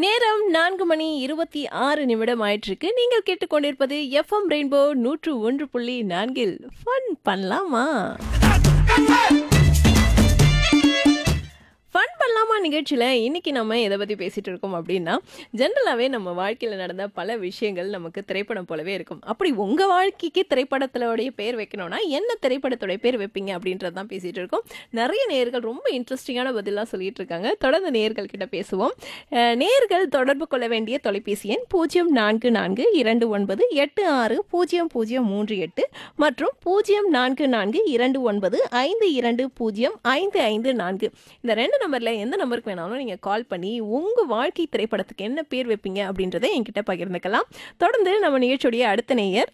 நேரம் நான்கு மணி இருபத்தி ஆறு நிமிடம் ஆயிட்டிருக்கு நீங்கள் கேட்டுக்கொண்டிருப்பது எஃப்எம் ரெயின்போ நூற்று ஒன்று புள்ளி நான்கில் ஃபன் பண்ணலாமா ஃபன் பண்ணலாமா நிகழ்ச்சியில் இன்னைக்கு நம்ம எதை பற்றி பேசிகிட்டு இருக்கோம் அப்படின்னா ஜென்ரலாகவே நம்ம வாழ்க்கையில் நடந்த பல விஷயங்கள் நமக்கு திரைப்படம் போலவே இருக்கும் அப்படி உங்கள் வாழ்க்கைக்கு திரைப்படத்தோடைய பேர் வைக்கணும்னா என்ன திரைப்படத்தோடைய பேர் வைப்பீங்க அப்படின்றது தான் பேசிகிட்டு இருக்கோம் நிறைய நேர்கள் ரொம்ப இன்ட்ரெஸ்டிங்கான பதிலாக சொல்லிட்டு இருக்காங்க தொடர்ந்து நேர்கள் கிட்ட பேசுவோம் அஹ், நேர்கள் தொடர்பு கொள்ள வேண்டிய தொலைபேசி எண் பூஜ்ஜியம் நான்கு நான்கு இரண்டு ஒன்பது எட்டு ஆறு பூஜ்ஜியம் பூஜ்ஜியம் மூன்று எட்டு மற்றும் பூஜ்ஜியம் நான்கு நான்கு இரண்டு ஒன்பது ஐந்து இரண்டு பூஜ்ஜியம் ஐந்து ஐந்து நான்கு இந்த ரெண்டு நம்பரில் எந்த நம்பருக்கு வேணாலும் நீங்கள் கால் பண்ணி உங்கள் வாழ்க்கை திரைப்படத்துக்கு என்ன பேர் வைப்பீங்க அப்படின்றத என்கிட்ட பகிர்ந்துக்கலாம் தொடர்ந்து நம்ம நிகழ்ச்சியுடைய அடுத்த நேயர்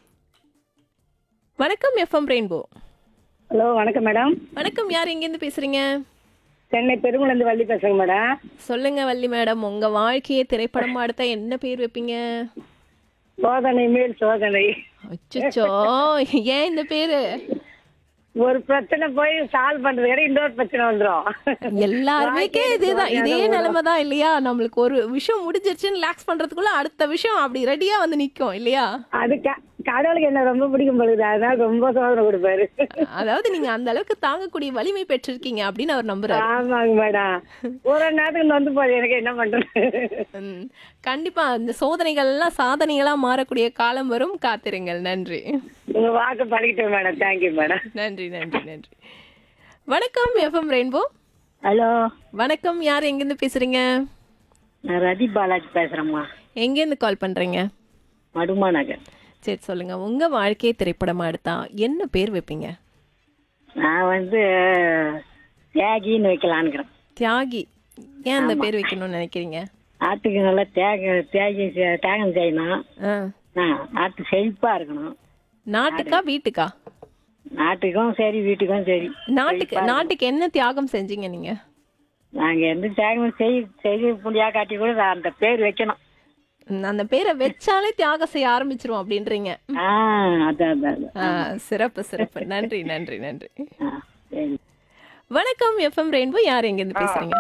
வணக்கம் எஃப்எம் ரெயின்போ ஹலோ வணக்கம் மேடம் வணக்கம் யார் எங்கேருந்து பேசுறீங்க சென்னை பெருங்குளந்து வள்ளி பேசுறேங்க மேடம் சொல்லுங்க வள்ளி மேடம் உங்க வாழ்க்கையை திரைப்படமா எடுத்தா என்ன பேர் வைப்பீங்க சோதனை மேல் சோதனை அச்சோ ஏன் இந்த பேரு ஒரு பிரச்சனை போய் சால்வ் பண்றது விட இன்னொரு பிரச்சனை வந்துரும் எல்லாருமேக்கே இதுதான் இதே நிலைமை தான் இல்லையா நம்மளுக்கு ஒரு விஷயம் முடிஞ்சிருச்சுன்னு ரிலாக்ஸ் பண்றதுக்குள்ள அடுத்த விஷயம் அப்படி ரெடியா வந்து நிக்கும் இல்லையா அது க- கடவுளுக்கு என்ன ரொம்ப பிடிக்கும் பொழுது அதனால ரொம்ப சோதனை கொடுப்பாரு அதாவது நீங்க அந்த அளவுக்கு தாங்கக்கூடிய வலிமை பெற்றிருக்கீங்க அப்படின்னு அவர் நம்புறாரு ஆமாங்க மேடம் ஒரு நேரத்துக்கு வந்து போகுது எனக்கு என்ன பண்றது ம், கண்டிப்பா இந்த சோதனைகள் எல்லாம் சாதனைகளா மாறக்கூடிய காலம் வரும் காத்திருங்கள் நன்றி உங்க வாக்கு பழகிட்டேன் மேடம் தேங்க்யூ மேடம் நன்றி நன்றி நன்றி வணக்கம் எஃப்எம் ரெயின்போ ஹலோ வணக்கம் யார் எங்கேருந்து பேசுறீங்க நான் ரதி பாலாஜி பேசுறேம்மா எங்கேருந்து கால் பண்றீங்க மடுமா நகர் சரி சொல்லுங்க உங்க வாழ்க்கையை திரைப்படமா எடுத்தா என்ன பேர் வைப்பீங்க நான் வந்து தியாகின்னு வைக்கலான்னுக்கிறேன் தியாகி ஏன் அந்த பேர் வைக்கணும்னு நினைக்கிறீங்க ஆட்டுக்கு நல்லா தேக தியாகி செ- தியாகம் செய்யணும் ஆ. ஆ, நாட்டு செழிப்பா இருக்கணும் நாட்டுக்கா வீட்டுக்கா நாட்டுக்கும் சரி வீட்டுக்கும் சரி நாட்டுக்கு நாட்டுக்கு என்ன தியாகம் செஞ்சீங்க நீங்க நாங்க எந்த தியாகம் செய் செய்ய முடியா காட்டி கூட நான் அந்த பேர் வைக்கணும் ம், அந்த பேரை வச்சாலே தியாகம் செய்ய ஆரம்பிச்சிரும் அப்படின்றீங்க ஆ அதான் அதான் அதான். ஆ, சிறப்பு சிறப்பு நன்றி நன்றி நன்றி ஆ, சரி வணக்கம் எஃப்எம் ரெயின்போ யார் எங்கேருந்து பேசுறீங்க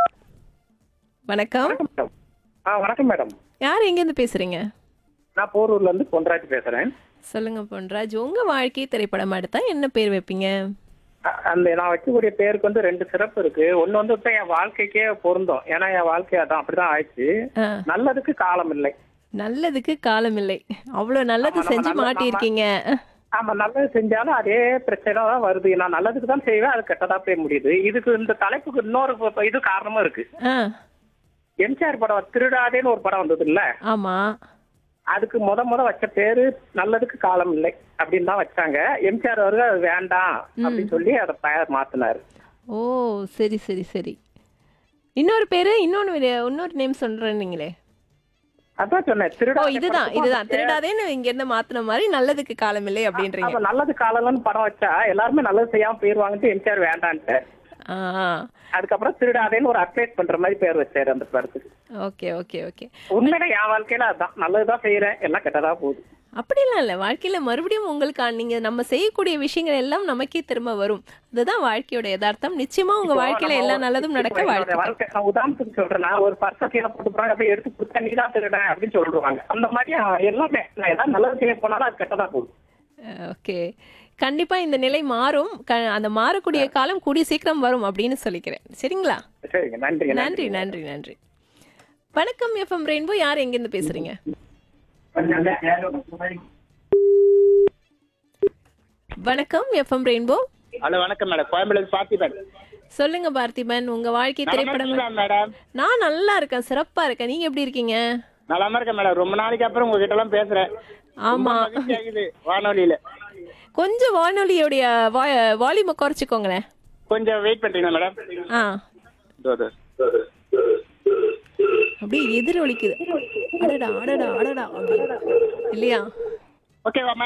வணக்கம் மேடம் ஆ வணக்கம் மேடம் யார் எங்கேருந்து பேசுறீங்க நான் போரூர்ல இருந்து பொன்ராஜ் பேசுறேன் சொல்லுங்க பொன்ராஜ் உங்க வாழ்க்கை திரைப்படமா எடுத்தா என்ன பேர் வைப்பீங்க அ- அந்த நான் வைக்கக்கூடிய பேருக்கு வந்து ரெண்டு சிறப்பு இருக்கு ஒன்னு வந்து இப்ப என் வாழ்க்கைக்கே பொருந்தும் ஏன்னா என் வாழ்க்கை அதான் அப்படிதான் ஆயிடுச்சு ஆ, நல்லதுக்கு காலம் இல்லை நல்லதுக்கு காலம் இல்லை அவ்வளவு நல்லது ஆமா, நம்ம செஞ்சு நல்ல- மாட்டியிருக்கீங்க ஆமா நல்லது செஞ்சாலும் அதே பிரச்சனை தான் வருது நான் நல்லதுக்கு தான் செய்வேன் அது கெட்டதா போய் முடியுது இதுக்கு இந்த தலைப்புக்கு இன்னொரு ப- இது காரணமும் இருக்கு ஆ எம்ஜிஆர் படம் திருடாதேன்னு ஒரு படம் வந்தது இல்ல ஆமா அதுக்கு முத முத வச்ச பேரு நல்லதுக்கு காலம் இல்லை அப்படின்னு தான் வச்சாங்க எம்ஜிஆர் அவர்கள் அது வேண்டாம் அப்படின்னு சொல்லி அதை பெயர் மாத்தினாரு ஓ சரி சரி சரி இன்னொரு பேரு இன்னொன்னு வே- இன்னொரு நேம் சொல்றேன் நீங்களே அதான் சொன்னேன் ஓ திருடா இதுதான் இதுதான் திருடாதேன்னு இங்க இருந்து மாத்தின மாதிரி நல்லதுக்கு காலம் இல்லை அப்படின்றீங்க அப்ப நல்லது காலம்னு படம் வச்சா எல்லாருமே நல்லது செய்யாம போயிருவாங்கன்ட்டு எம்ஜிஆர் வேண்டான்ட்டு ஆ அதுக்கப்புறம் திருடாதேன்னு ஒரு அட்வைஸ் பண்ற மாதிரி பேர் வச்சாரு அந்த படத்துக்கு ஓகே ஓகே ஓகே உண்மையில என் வாழ்க்கையில அதான் நல்லதுதான் செய்யறேன் எல்லாம் கெட்டதா போகுது அப்படிலாம் இல்லை வாழ்க்கையில மறுபடியும் உங்களுக்கு நீங்க நம்ம செய்யக்கூடிய விஷயங்கள் எல்லாம் நமக்கே திரும்ப வரும் அதுதான் வாழ்க்கையோட யதார்த்தம் நிச்சயமா உங்க வாழ்க்கையில நம்ம எல்லா ஒரு- நல்லதும் நடக்க இப்போ என்னோட வாழ்க்கை வாழ்க்கை நான் உதாரணத்துக்கு சொல்றேன் நான் ஒரு பர்ச கீழே போட்டு போறாங்க அப்படியே எடுத்து கொடுத்தா நீ தான் திருடன் அப்படின்னு சொல்லிடுவாங்க அந்த மாதிரி அஹ், எல்லாமே நான் ஏதாவது நல்லது செய்ய போனாலும் அது கெட்டதா போகுது ஓகே கண்டிப்பா இந்த நிலை மாறும் க- அந்த மாறக்கூடிய காலம் கூடிய சீக்கிரம் வரும் அப்படின்னு சொல்லிக்கிறேன் சரிங்களா சரிங்க நன்றி நன்றி நன்றி நன்றி வணக்கம் எஃப்எம் ரெயின்போ யார் எங்கேருந்து பேசுறீங்க வணக்கம் எஃப்எம் ரெயின்போ ஹலோ வணக்கம் மேடம் கோயம்புலேருந்து பார்த்திபன் சொல்லுங்க பார்த்திபன் உங்க வாழ்க்கை திரைப்படம் மேடம் நான் நல்லா இருக்கேன் சிறப்பா இருக்கேன் நீங்க எப்படி இருக்கீங்க நலமா இருக்கேன் மேடம் ரொம்ப நாளைக்கு அப்புறம் உங்ககிட்ட எல்லாம் பேசுறேன் ஆமா மகிழ்ச்சி ஆகுது வானொலியில கொஞ்சம் வானொலியோடைய வால்யூமை குறைச்சிக்கோங்களேன் கொஞ்சம் வெயிட் பண்றீங்களா மேடம் ஆ இதோ, இதோ. அப்படியே எதிரொலிக்குது அடடா அடடா அடடா அப்படி. இல்லையா ஓகேவா